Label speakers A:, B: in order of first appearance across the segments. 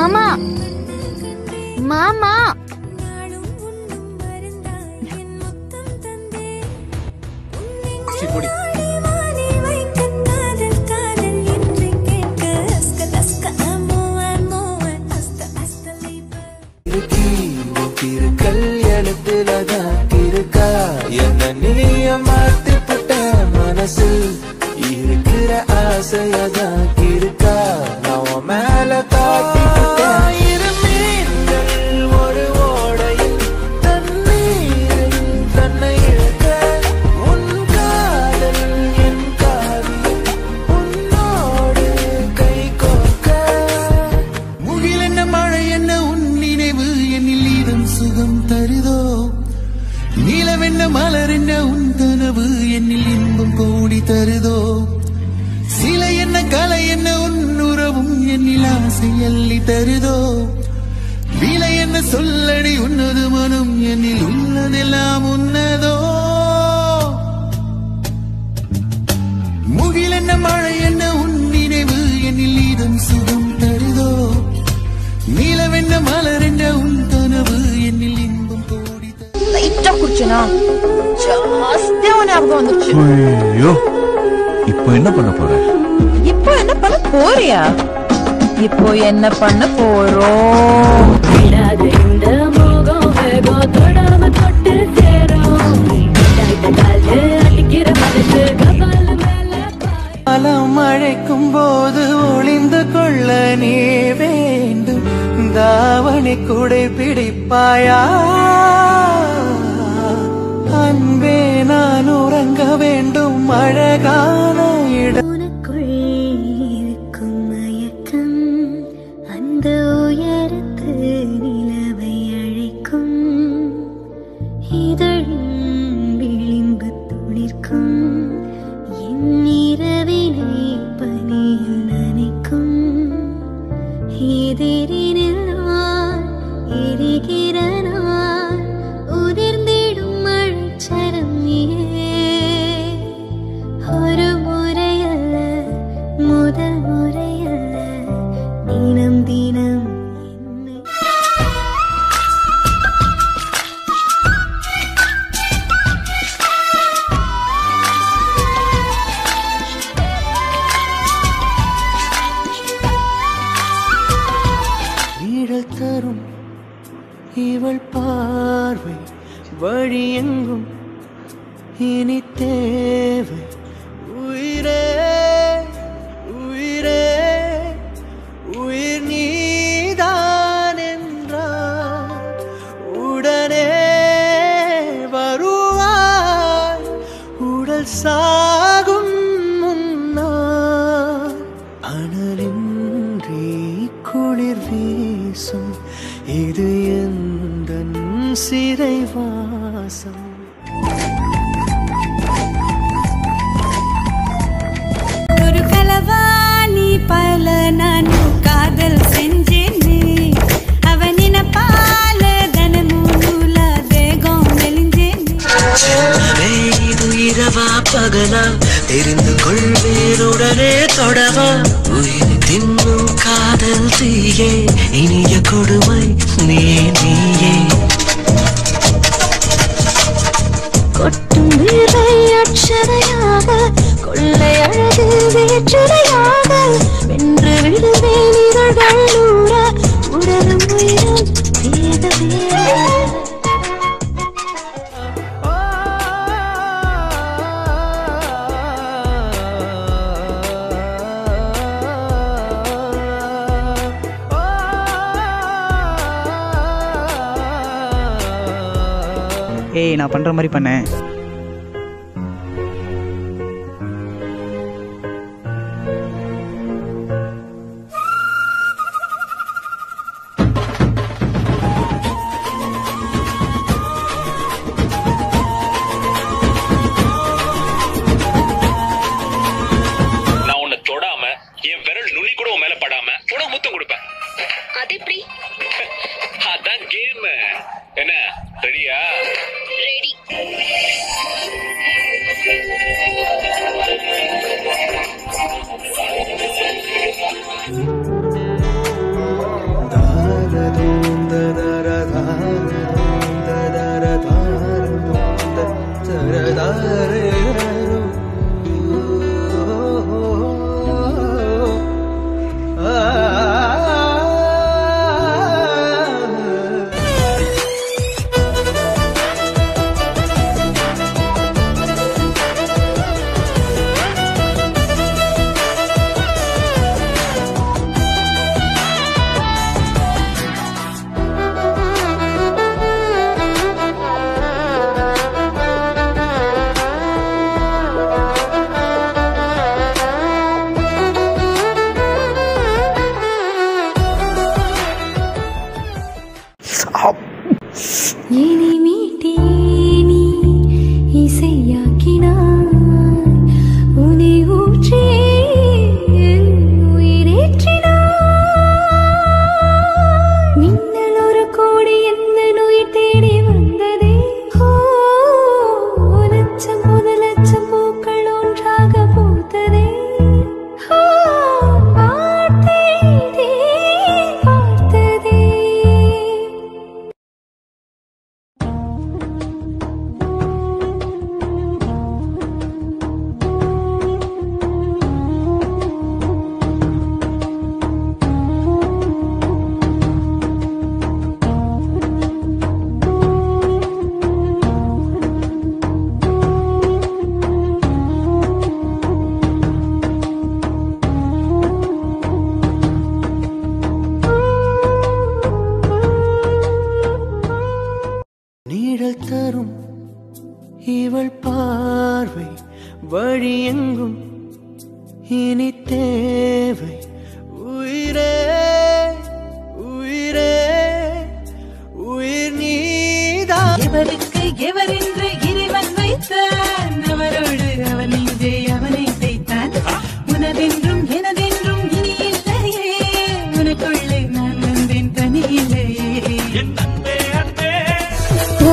A: மாமா மாமா
B: சீ, போடி
C: திருக்கல் எழுத்துலதான் இருக்கா என்ன நீய மாத்தி புட்ட மனசு இருக்கிற ஆசையதான் இருக்கா நான் உன் மேல காட்டி புட்ட இரு மீன்கள் ஒரு ஓடையில் தண்ணீரில் தன்னை இழக்க உன் காதல் என் காவியம் உன்னோடு கை கோக்க முகில் என்ன மழை என்ன உன் நினைவு என்னில் ஈரம் சுகம் தருதோ நீலவென்ன மலர் என்ன உன் கனவு என்னில் இன்பம் கோடி தருதோ சிலை என்ன கலை என்ன உன் உறவும் என்னில் ஆசை அள்ளி தருதோ விலை என்ன சொல்லடி உன்னது மனம் என்னில் உள்ளதெல்லாம் உன்னதோ முகில் என்ன மழை என்ன உன் நினைவு என்னில் ஈரம் சுகம் தருதோ நீலவென்ன மலர் என்ன உன் கனவு என்னில் இன்பம் கோடி தருதோ
A: லைட்டா குடிச்சனா ஜாஸ்தியா ஞாபகம் வந்துச்சு
D: ஐயோ இப்போ என்ன பண்ண போற
A: இப்போ என்ன பண்ண போறியா இப்போ என்ன பண்ண போறோம்
E: விடாத இந்த மோகம் வேகம் தொடாம தொட்டு சேரும் டாய்ட காலு அடிக்கிற மனசு கபால மேல பாயும்.
C: காலம் அழைக்கும் போது ஒளிந்து கொள்ள நீ வேண்டும் தாவணி குடை பிடிப்பாயா அன்பே நான் உறங்க வேண்டும் அழகான இடம்
E: உனக்குள் இருக்கும் மயக்கம் அந்த உயரத்து நிலவை அழைக்கும் இதழின் விளிம்பு துளிர்க்கும் என் இரவினை பனியில் நனைக்கும் எதிரினில் நான் எரிகிற நான் உதிர்ந்திடும் மழைச்சரம் நீயே ஒரு முறையல்ல முதல் முறையல்ல தினம் தினம் என்னை
C: நீழல் தரும் இவள் பார்வை வழி எங்கும் இனி தேவை உயிரே உயிரே உயிர் நீதான் என்றார் உடனே வருவாய் உடல் சாகும் முன்னால் அனலின்றி குளிர் வீசும் இது எந்த சிறை வாசம்
F: ஒரு கலவாணி பல நான் காதல் செஞ்சேனே அவன் நினப்பால தனமும் நூல தேகம் மெலிஞ்சேனே
C: இது இரவா பகலா தெரிந்து கொள்வேனுடனே தொடவா உயிர் தின்னும் காதல் தீயே இனிய கொடுமை நீ நீயே
E: கொட்டும் வீரை அட்சதையாக கொள்ளை அழகு வேற்றுதையாக வென்று விடுவேன் இதழ்கள் நூற உடலும் உயிரும் வேத வேத
G: ஏய் நான் பண்ற மாதிரி பண்ணேன்
H: நான் உன்னை தொடாம என் விரல் நுனி கூட உன் மேல படாம உனக்கு முத்தம் கொடுப்பேன்
E: அது எப்படி
H: அதான் கேம் என்ன ரெடியா
E: ரெடி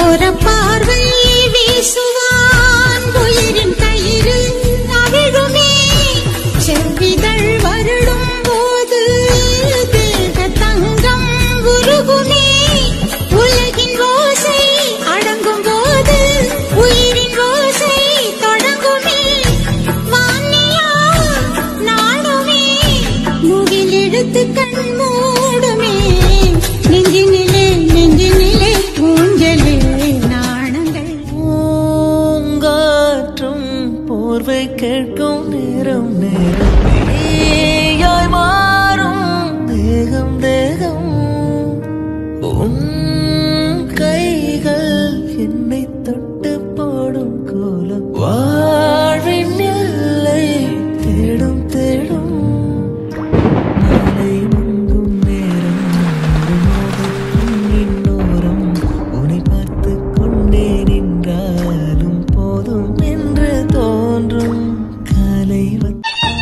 F: ஓர பார்வை வீசுவான் உயிரின் கயிறு அவிழுமே செவ்விதழ் வருடும் போது தேக தங்கம் உருகுமே உலகின் ஓசை அடங்கும் போது உயிரின் ஓசை தொடங்குமே வானியா நாடுமே முகில் எடுத்து கண் மூடுமே நெஞ்சினிலே நெஞ்சினிலே ஊஞ்சலே நாணங்கள்
C: பூங்காற்றும் போர்வை கேட்கும் நேரம் நேரம் நீயாய் மாறும் தேகம் தேகம் உன் கைகள் என்னை தொட்டு போடும் கோலம் வாழ்வின் எல்லை தேடும் தேடும் நாளை மங்கும் நேரம் இன்னோரம் உன்னை பார்த்து கொண்டே நின்றாலும் போதும் என்று தோன்றும் காலை வந்து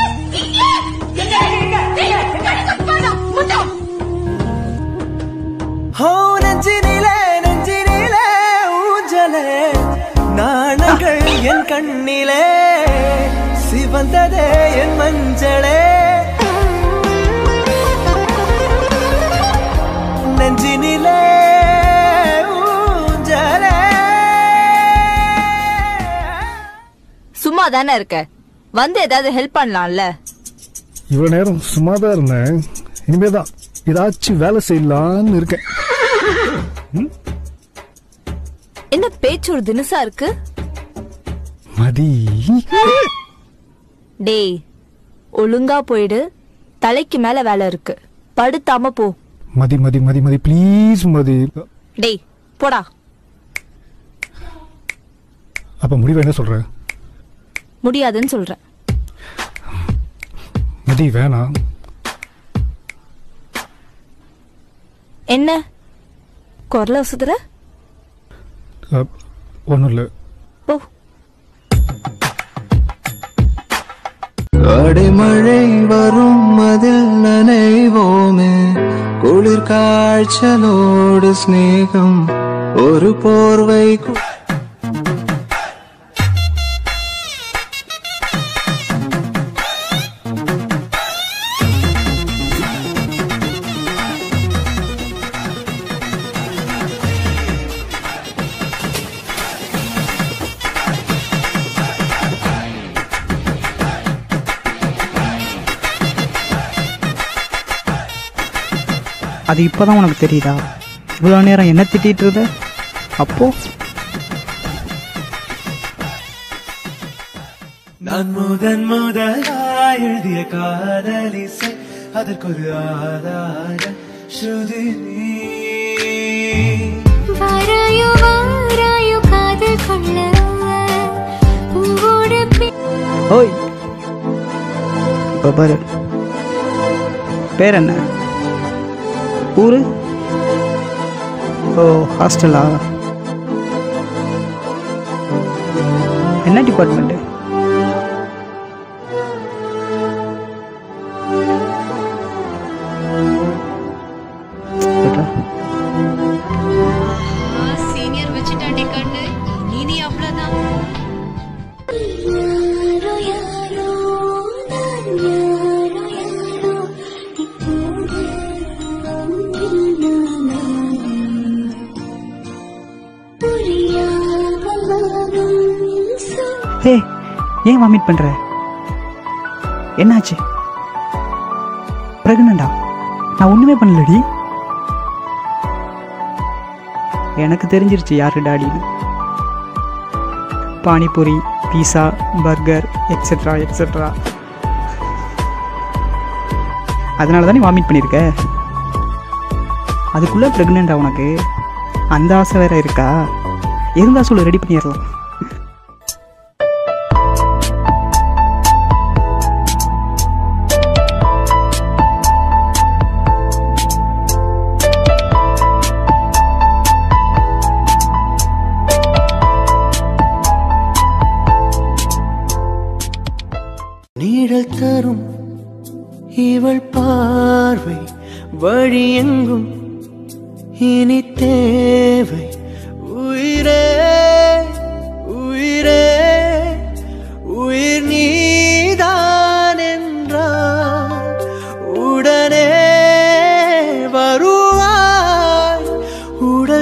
C: ஹோ நெஞ்சினிலே நெஞ்சினிலே ஊஞ்சலே நாணங்கள் என் கண்ணிலே சிவந்ததே என் மஞ்சளே நெஞ்சினிலே ஊஞ்சலே
A: சும்மா தானே இருக்க வந்து ஏதாவது ஹெல்ப் பண்ணலாம்ல
I: இவ்வளவு நேரம் சும்மா தான் இருந்தேன் இனிமேதான் ஏதாச்சும் வேலை செய்யலான்னு இருக்கேன்
A: என்ன பேச்சு ஒரு தினுசா இருக்கு
I: மதி
A: டேய் ஒழுங்கா போயிடு தலைக்கு மேல வேலை இருக்கு படுத்தாம போ
I: மதி மதி மதி மதி ப்ளீஸ் மதி
A: டேய் போடா
I: அப்ப முடிவு என்ன சொல்ற
A: முடியாதுன்னு சொல்றேன்
I: மதி வேணாம்
A: என்ன குரல வசுதுற
I: ஒன்றும் இல்லை
A: போ
C: அடைமழை வரும் அதில் நனைவோமே குளிர் காய்ச்சலோடு சிநேகம் ஒரு போர்வை கு-
G: அது இப்போதான் உனக்கு தெரியுதா இவ்வளோ நேரம் என்ன திட்டிட்டு இருந்த அப்போ
C: நான் முதன் முதலாய் எழுதிய காதலிசை அதற்கொரு ஆதார ஸ்ருதி நீ.
F: வாராயோ வாராயோ காதல் கொள்ள பூவோட
G: ஓய் இப்போ பாரு பேர் என்ன ஊரு ஓ ஹாஸ்டலா என்ன டிபார்ட்மெண்ட்டு
F: சீனியர் வச்சுட்டாண்டி கண்ணு இனி நீ அவ்வளவுதான்
G: ஹே ஏன் வாமிட் பண்ற என்னாச்சு பிரெக்னண்டா நான் ஒண்ணுமே பண்ணலடி எனக்கு தெரிஞ்சிருச்சு யாரு டாடின்னு pani puri pizza burger etcetera etcetera அதனால தானே வாமிட் பண்ணியிருக்க அதுக்குள்ளே ப்ரெக்னெண்டா உனக்கு அந்த ஆசை வேற இருக்கா இருந்தா சொல்லு ரெடி பண்ணிடலாம்
C: நீழல் தரும் இவள் பார்வை வழி எங்கும் இனி தேவை உயிர்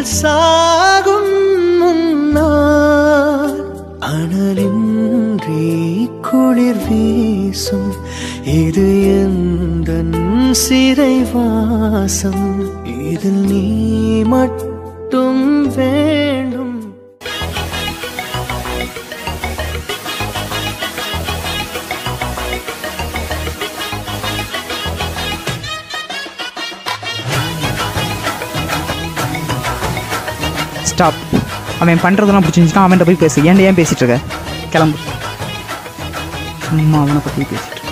C: சாகும் முன்னால் அனலின்றி குளிர் வீசும் இது எந்த சிறைவாசம் இதில் நீ மட்டும் வேண்டும்
G: ஸ்டாப் அவன் பண்ணுறதெல்லாம் பிடிச்சிருந்துச்சுன்னா அவன்கிட்ட போய் பேசு ஏன்டா ஏன் பேசிட்டு இருக்க கிளம்பு சும்மா அவனை பற்றி பேசிட்டு இருக்க.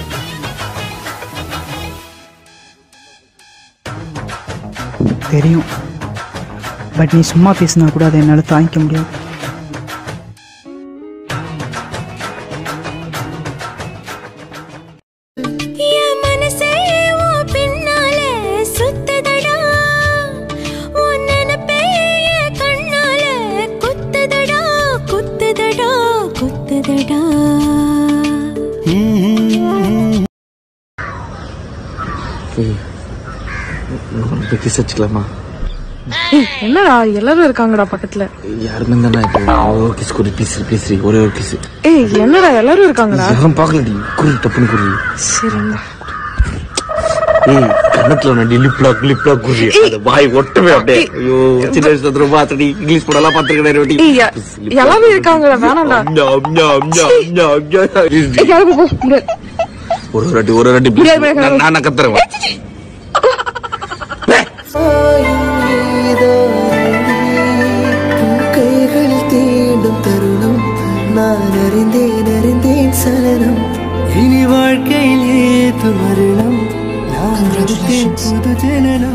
G: தெரியும் பட் நீ சும்மா பேசினா கூட அதை என்னால் தாங்கிக்க முடியாது
E: என் மனசே உன் பின்னாலே சுத்துதடா. உன் நினைப்பே என் கண்ணாலே குத்துதடா, குத்துதடா, குத்துதடா.
B: கிஸ் வச்சுக்கலாமா
J: என்னடா எல்லாரும் இருக்காங்கடா பக்கத்துல
B: யாருமே தானே இப்போ ஒரு கிஸ் குறி ப்ளீஸ் ப்ளீஸ் ஒரே ஒரு கிஸ்
J: ஏய் என்னடா எல்லாரும் இருக்காங்கடா
B: யாரும் பார்க்கலடி குறி டப்புன்னு குறி
J: சரிங்க
B: ஏய் கண்ணத்துல ஒன்று லிப் லாக் லிப் லாக் குறி அது வாய் ஒட்டவே அப்படியே ஐயோ சின்ன வயசுல ரொம்ப பார்த்தடி இங்கிலீஷ் படம்லாம் பார்த்துருக்கேன்
J: ஏய் யா- எல்லாரும் இருக்காங்கடா வேணாம்டா ஏய், கிளம்பு போ முடியாது.
B: ஒரு வாட்டி ஒரு வாட்டி please.
J: முடியாது, முடியாது.
B: நான் நான் கத்துறேன் வா.
C: கைகள் தீண்டும் தருணம் நான் அறிந்தேன் அறிந்தேன் சலனம் இனி வாழ்க்கையில் ஏது மரணம் நான் எடுத்தேன் புது ஜனனம்